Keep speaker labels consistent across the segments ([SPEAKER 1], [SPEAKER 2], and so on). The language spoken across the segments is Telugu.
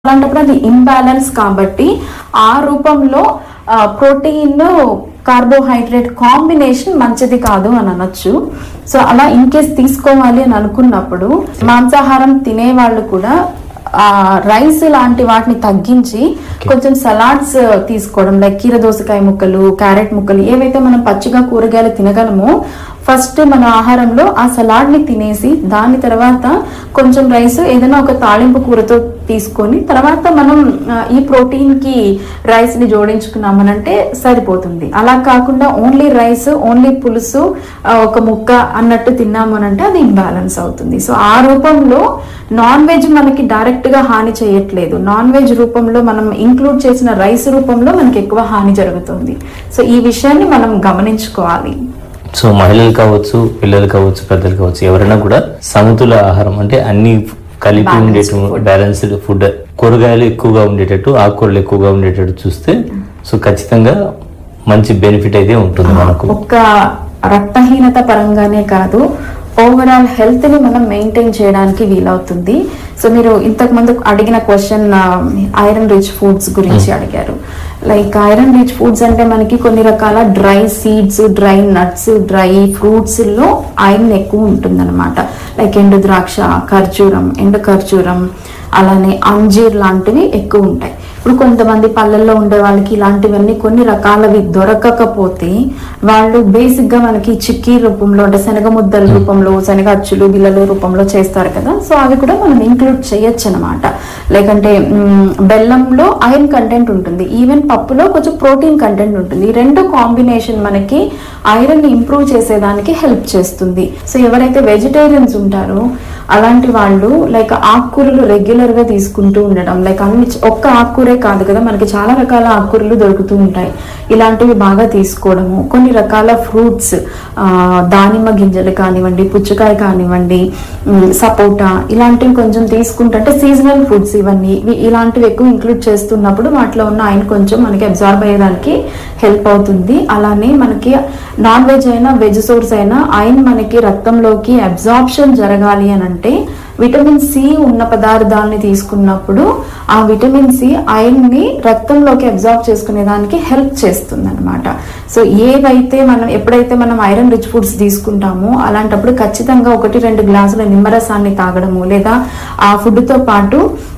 [SPEAKER 1] అలాంటప్పుడు అది ఇంబ్యాలెన్స్ కాబట్టి ఆ రూపంలో ప్రోటీన్ కార్బోహైడ్రేట్ కాంబినేషన్ మంచిది కాదు అని అనొచ్చు సో అలా ఇన్ కేస్ తీసుకోవాలి అని అనుకున్నప్పుడు మాంసాహారం తినే వాళ్ళు కూడా ఆ రైస్ లాంటి వాటిని తగ్గించి కొంచెం సలాడ్స్ తీసుకోవడం లైక్ కీర దోసకాయ ముక్కలు క్యారెట్ ముక్కలు ఏవైతే మనం పచ్చిగా కూరగాయలు తినగలమో ఫస్ట్ మన ఆహారంలో ఆ సలాడ్ ని తినేసి దాని తర్వాత కొంచెం రైస్ ఏదైనా ఒక తాళింపు కూరతో తీసుకొని తర్వాత మనం ఆ, ఈ ప్రోటీన్ కి రైస్ ని జోడించుకున్నామనంటే సరిపోతుంది అలా కాకుండా ఓన్లీ రైస్ ఓన్లీ పులుసు ఆ, ఒక ముక్క అన్నట్టు తిన్నామనంటే అది ఇంబ్యాలెన్స్ అవుతుంది సో ఆ రూపంలో నాన్ వెజ్ మనకి డైరెక్ట్ గా హాని చేయట్లేదు నాన్ వెజ్ రూపంలో మనం ఇంక్లూడ్ చేసిన రైస్ రూపంలో మనకి ఎక్కువ హాని జరుగుతుంది సో ఈ విషయాన్ని మనం గమనించుకోవాలి
[SPEAKER 2] సో మహిళలు కావచ్చు పిల్లలు కావచ్చు పెద్దలు కావచ్చు ఎవరైనా కూడా సమతుల ఆహారం అంటే అన్ని కలిపి
[SPEAKER 1] Balanced
[SPEAKER 2] ఉండేటు బ్యాలెన్స్డ్ ఫుడ్ కూరగాయలు ఎక్కువగా ఉండేటట్టు ఆకుకూరలు ఎక్కువగా ఉండేటట్టు చూస్తే సో ఖచ్చితంగా మంచి బెనిఫిట్ అయితే ఉంటుంది మనకు
[SPEAKER 1] ఒక్క రక్తహీనత పరంగానే కాదు ఓవరాల్ హెల్త్ ని మనం మెయింటైన్ చేయడానికి వీలవుతుంది సో మీరు ఇంతకు ముందు అడిగిన క్వశ్చన్ ఐరన్ రిచ్ ఫుడ్స్ గురించి అడిగారు లైక్ ఐరన్ రిచ్ ఫుడ్స్ అంటే మనకి కొన్ని రకాల dry seeds dry nuts dry fruits లో ఐరన్ ఎక్కువ ఉంటుందన్నమాట లైక్ ఎండు ద్రాక్ష ఖర్జూరం ఎండు ఖర్జూరం అలానే అంజీర్ లాంటివి ఎక్కువ ఉంటాయి ఇప్పుడు కొంతమంది పల్లెల్లో ఉండే వాళ్ళకి ఇలాంటివన్నీ కొన్ని రకాలవి దొరకకపోతే వాళ్ళు బేసిక్ గా మనకి చిక్కీ రూపంలో అంటే శనగ ముద్దల రూపంలో శనగ అచ్చులు బిల్లల రూపంలో చేస్తారు కదా సో అవి కూడా మనం ఇంక్లూడ్ చేయొచ్చు అనమాట లేకంటే మ్, బెల్లంలో ఐరన్ కంటెంట్ ఉంటుంది ఈవెన్ పప్పులో కొంచెం ప్రోటీన్ కంటెంట్ ఉంటుంది ఈ రెండు కాంబినేషన్ మనకి ఐరన్ ఇంప్రూవ్ చేసేదానికి హెల్ప్ చేస్తుంది సో ఎవరైతే వెజిటేరియన్స్ ఉంటారో అలాంటి వాళ్ళు లైక్ ఆకుకూరలు రెగ్యులర్ గా తీసుకుంటూ ఉండడం లైక్ అన్ని ఒక్క ఆకుకూరే కాదు కదా మనకి చాలా రకాల ఆకుకూరలు దొరుకుతూ ఉంటాయి ఇలాంటివి బాగా తీసుకోవడము కొన్ని రకాల ఫ్రూట్స్ దానిమ్మ గింజలు కానివ్వండి పుచ్చకాయ కానివ్వండి ఉమ్, సపోటా ఇలాంటివి కొంచెం తీసుకుంటుంటే సీజనల్ ఫుడ్స్ ఇవన్నీ ఇవి ఇలాంటివి ఎక్కువ ఇంక్లూడ్ చేస్తున్నప్పుడు వాటిలో ఉన్న ఆయన కొంచెం మనకి అబ్జార్బ్ అయ్యేదానికి హెల్ప్ అవుతుంది అలానే మనకి నాన్ వెజ్ అయినా వెజ్ సోర్స్ అయినా ఐన్ మనకి రక్తంలోకి అబ్జార్ప్షన్ జరగాలి అని అంటే విటమిన్ సి ఉన్న పదార్థాలని తీసుకున్నప్పుడు ఆ విటమిన్ సి ఐరన్ ని రక్తంలోకి అబ్జార్బ్ చేసుకునే దానికి హెల్ప్ చేస్తుంది అనమాట సో ఏవైతే మనం ఎప్పుడైతే మనం ఐరన్ రిచ్ ఫుడ్స్ తీసుకుంటామో అలాంటప్పుడు ఖచ్చితంగా ఒకటి రెండు గ్లాసుల నిమ్మరసాన్ని తాగడము లేదా ఆ ఫుడ్ తో పాటు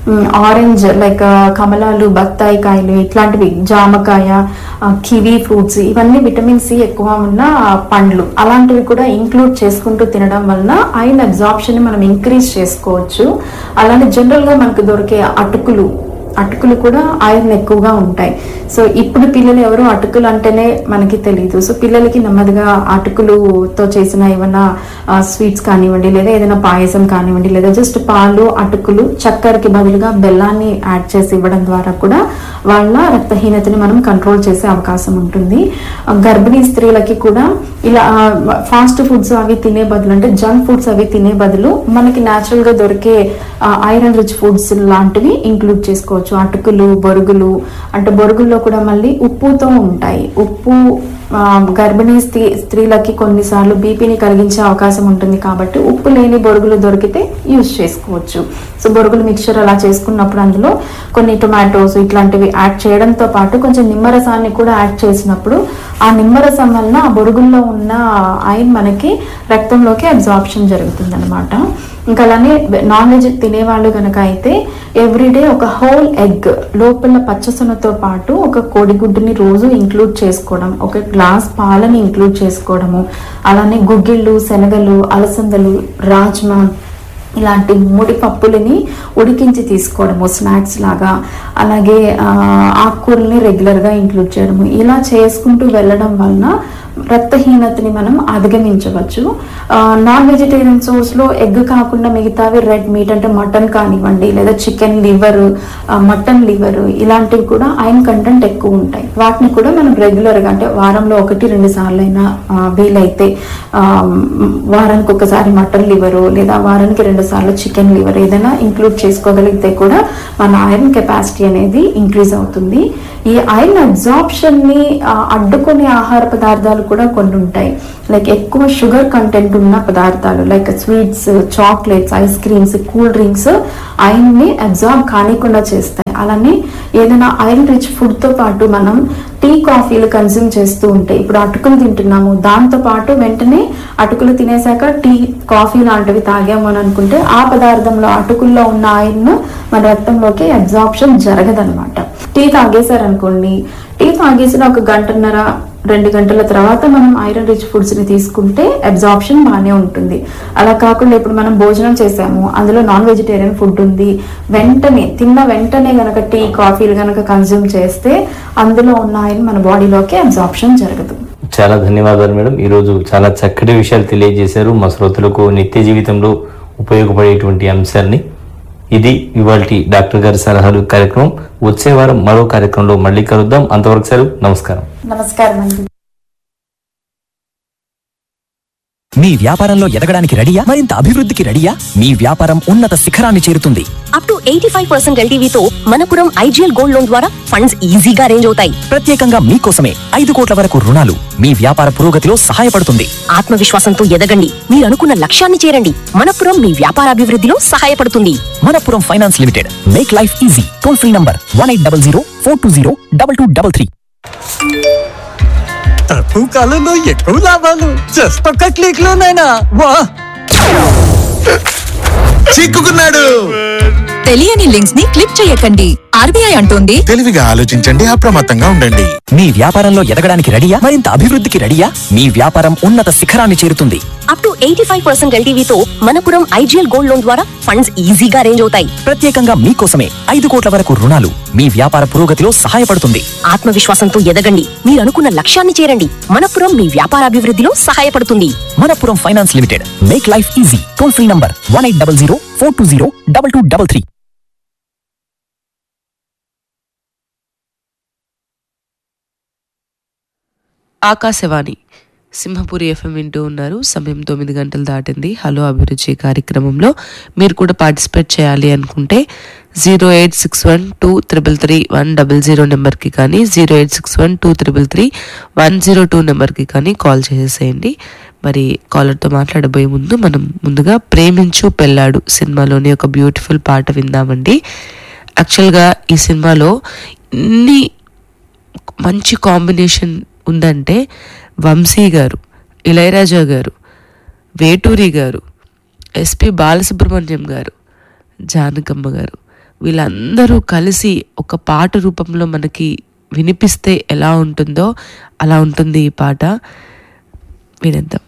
[SPEAKER 1] ఆరెంజ్ లైక్ కమలాలు బత్తాయి కాయలు ఇట్లాంటివి జామకాయ ఆ, కివీ ఫ్రూట్స్ ఇవన్నీ విటమిన్ సి ఎక్కువ ఉన్న పండ్లు అలాంటివి కూడా ఇంక్లూడ్ చేసుకుంటూ తినడం వలన ఐరన్ అబ్జార్ప్షన్ మనం ఇంక్రీజ్ చేసుకోవచ్చు అలానే జనరల్ గా మనకు దొరికే అటుకులు అటుకులు కూడా ఐరన్ ఎక్కువగా ఉంటాయి సో ఇప్పుడు పిల్లలు ఎవరు అటుకులు అంటేనే మనకి తెలియదు సో పిల్లలకి నెమ్మదిగా అటుకులుతో చేసిన ఏమైనా స్వీట్స్ కానివ్వండి లేదా ఏదైనా పాయసం కానివ్వండి లేదా జస్ట్ పాలు అటుకులు చక్కెరకి బదులుగా బెల్లాన్ని యాడ్ చేసి ఇవ్వడం ద్వారా కూడా వాళ్ళ రక్తహీనతని మనం కంట్రోల్ చేసే అవకాశం ఉంటుంది ఆ, గర్భిణీ స్త్రీలకి కూడా ఇలా ఫాస్ట్ ఫుడ్స్ అవి తినే బదులు అంటే జంక్ ఫుడ్స్ అవి తినే బదులు మనకి న్యాచురల్ గా దొరికే ఐరన్ రిచ్ ఫుడ్స్ లాంటివి ఇంక్లూడ్ చేసుకోవచ్చు అటుకులు బొరుగులు అంటే బొరుగుల్లో కూడా మళ్ళీ ఉప్పుతో ఉంటాయి ఉప్పు ఆ, గర్భిణీ స్త్రీ స్త్రీలకి కొన్నిసార్లు బీపీని కలిగించే అవకాశం ఉంటుంది కాబట్టి ఉప్పు లేని బొరుగులు దొరికితే యూజ్ చేసుకోవచ్చు సో బొరుగులు మిక్చర్ అలా చేసుకున్నప్పుడు అందులో కొన్ని టొమాటోస్ ఇట్లాంటివి యాడ్ చేయడంతో పాటు కొంచెం నిమ్మరసాన్ని కూడా యాడ్ చేసినప్పుడు ఆ నిమ్మరసం వలన ఆ బొరుగుల్లో ఉన్న ఐన్ మనకి రక్తంలోకి అబ్జార్ప్షన్ జరుగుతుంది అనమాట ఇంకా అలానే నాన్ వెజ్ తినేవాళ్ళు కనుక అయితే ఎవ్రీడే ఒక హోల్ ఎగ్ లోపల పచ్చసొనతో పాటు ఒక కోడిగుడ్డుని రోజు ఇంక్లూడ్ చేసుకోవడం ఒక గ్లాస్ పాలని ఇంక్లూడ్ చేసుకోవడము అలానే గుగ్గిళ్ళు శనగలు అలసందలు రాజ్మా ఇలాంటి ముడి పప్పులని ఉడికించి తీసుకోవడము స్నాక్స్ లాగా అలాగే ఆ, ఆకుకూరల్ని రెగ్యులర్గా ఇంక్లూడ్ చేయడము ఇలా చేసుకుంటూ వెళ్ళడం వలన రక్తహీనతని మనం అధిగమించవచ్చు ఆ, నాన్ వెజిటేరియన్ సోర్స్ లో ఎగ్ కాకుండా మిగతావి రెడ్ మీట్ అంటే మటన్ కానివ్వండి లేదా చికెన్ లివర్ మటన్ లివర్ ఇలాంటివి కూడా ఐరన్ కంటెంట్ ఎక్కువ ఉంటాయి వాటిని కూడా మనం రెగ్యులర్ గా అంటే వారంలో ఒకటి రెండు సార్లు అయినా ఆ, వీలైతే ఆ, వారానికి ఒకసారి మటన్ లివర్ లేదా వారానికి రెండు సార్లు చికెన్ లివర్ ఏదైనా ఇంక్లూడ్ చేసుకోగలిగితే కూడా మన ఐరన్ కెపాసిటీ అనేది ఇంక్రీజ్ అవుతుంది ఈ ఐరన్ అబ్జార్ప్షన్ ని ఆ, అడ్డుకునే ఆహార పదార్థాలు కూడా కొన్ని ఉంటాయి లైక్ ఎక్కువ షుగర్ కంటెంట్ ఉన్న పదార్థాలు like sweets chocolates ice creams cool drinks iron ని అబ్జార్బ్ కానికుండా చేస్తాయి అలానే ఏదైనా ఐరన్ రిచ్ ఫుడ్ తో పాటు మనం టీ కాఫీలు కన్జ్యూమ్ చేస్తూ ఉంటే ఇప్పుడు అటుకులు తింటున్నాము దాంతో పాటు వెంటనే అటుకులు తినేసాక టీ కాఫీ లాంటివి తాగాము అని అనుకుంటే ఆ పదార్థంలో అటుకుల్లో ఉన్న ఐరన్ మన రక్తంలోకి అబ్జార్ప్షన్ జరగదన్నమాట టీ తాగేశారనుకోండి టీ తాగేసిన ఒక గంటన్నర రెండు గంటల తర్వాత మనం ఐరన్ రిచ్ ఫుడ్స్ ని తీసుకుంటే అబ్జార్ప్షన్ బాగానే ఉంటుంది అలా కాకుండా ఇప్పుడు మనం భోజనం చేసాము అందులో నాన్ వెజిటేరియన్ ఫుడ్ ఉంది వెంటనే తిన్న వెంటనే గనక టీ కాఫీలు గనక కన్జ్యూమ్ చేస్తే అందులో ఉన్న ఐరన్ మన బాడీలోకి అబ్జార్ప్షన్ జరగదు
[SPEAKER 2] చాలా ధన్యవాదాలు మేడం ఈరోజు చాలా చక్కటి విషయాలు తెలియజేశారు మా శ్రోతలకు నిత్య జీవితంలో ఉపయోగపడేటువంటి అంశాన్ని ఇది ఇవాళ డాక్టర్ గారి సలహాలు కార్యక్రమం వచ్చే వారం మరో కార్యక్రమంలో మళ్ళీ కలుద్దాం అంతవరకు సెలవు నమస్కారం
[SPEAKER 1] నమస్కారం అండి
[SPEAKER 3] మీ వ్యాపారంలో ఎదగడానికి రెడీయా మరింత అభివృద్ధికి రెడీయా మీ వ్యాపారం ఉన్నత శిఖరాన్ని చేరుతుంది
[SPEAKER 4] up to eighty five percent ఎల్టీవీతో మనపురం ఐజీఎల్ గోల్డ్ లోన్ ద్వారా ఫండ్స్ ఈజీగా అరేంజ్ అవుతాయి
[SPEAKER 3] ప్రత్యేకంగా మీకోసమే ఐదు కోట్ల వరకు రుణాలు మీ వ్యాపార పురోగతిలో సహాయపడుతుంది
[SPEAKER 4] ఆత్మవిశ్వాసంతో ఎదగండి మీరు అనుకున్న లక్ష్యాన్ని చేరండి మనపురం మీ వ్యాపారాభివృద్ధిలో సహాయపడుతుంది
[SPEAKER 3] Manappuram finance limited make life easy toll free number one eight double zero four two zero double two double three
[SPEAKER 5] తక్కువ కాలంలో ఎక్కువ లాభాలు జస్ట్ ఒక్క క్లిక్ లోనైనా వా
[SPEAKER 6] చిక్కుకున్నాడు
[SPEAKER 7] తెలియని లింక్స్ ని క్లిక్ చేయకండి ఆర్బీఐ అంటోంది
[SPEAKER 6] తెలివిగా ఆలోచించండి అప్రమత్తంగా ఉండండి
[SPEAKER 3] మీ వ్యాపారంలో ఎదగడానికి రెడీయా మరింత అభివృద్ధికి రెడీయా మీ వ్యాపారం ఉన్నత శిఖరాన్ని చేరుతుంది
[SPEAKER 4] up to eighty five percent ఎల్టీవీతో మనపురం ఐజీఎల్ గోల్డ్ లోన్ ద్వారా ఫండ్స్ ఈజీగా అరేంజ్ అవుతాయి
[SPEAKER 3] ప్రత్యేకంగా మీకోసమే ఐదు కోట్ల వరకు రుణాలు మీ వ్యాపార పురోగతిలో సహాయపడుతుంది
[SPEAKER 4] ఆత్మవిశ్వాసంతో ఎదగండి మీరు అనుకున్న లక్ష్యాన్ని చేరండి మనపురం మీ వ్యాపారాభివృద్ధిలో సహాయపడుతుంది
[SPEAKER 3] Manappuram finance limited make life easy toll free number one eight double zero four two zero double two double three
[SPEAKER 8] Akashvani Simhapuri FM వింటూ ఉన్నారు సమయం తొమ్మిది గంటలు దాటింది హలో అభిరుచి కార్యక్రమంలో మీరు కూడా పార్టిసిపేట్ చేయాలి అనుకుంటే zero eight six one two triple three one double zero నెంబర్కి కానీ zero eight six one two triple three one zero two నెంబర్కి కానీ కాల్ చేసేసేయండి మరి కాలర్తో మాట్లాడబోయే ముందు మనం ముందుగా ప్రేమించు పెళ్ళాడు సినిమాలోని ఒక బ్యూటిఫుల్ పాట విందామండి యాక్చువల్గా ఈ సినిమాలో ఇన్ని మంచి కాంబినేషన్ ఉందంటే వంశీ గారు ఇళయరాజా గారు వేటూరి గారు ఎస్పి బాలసుబ్రహ్మణ్యం గారు జానకమ్మ గారు వీళ్ళందరూ కలిసి ఒక పాట రూపంలో మనకి వినిపిస్తే ఎలా ఉంటుందో అలా ఉంటుంది ఈ పాట వినేద్దాం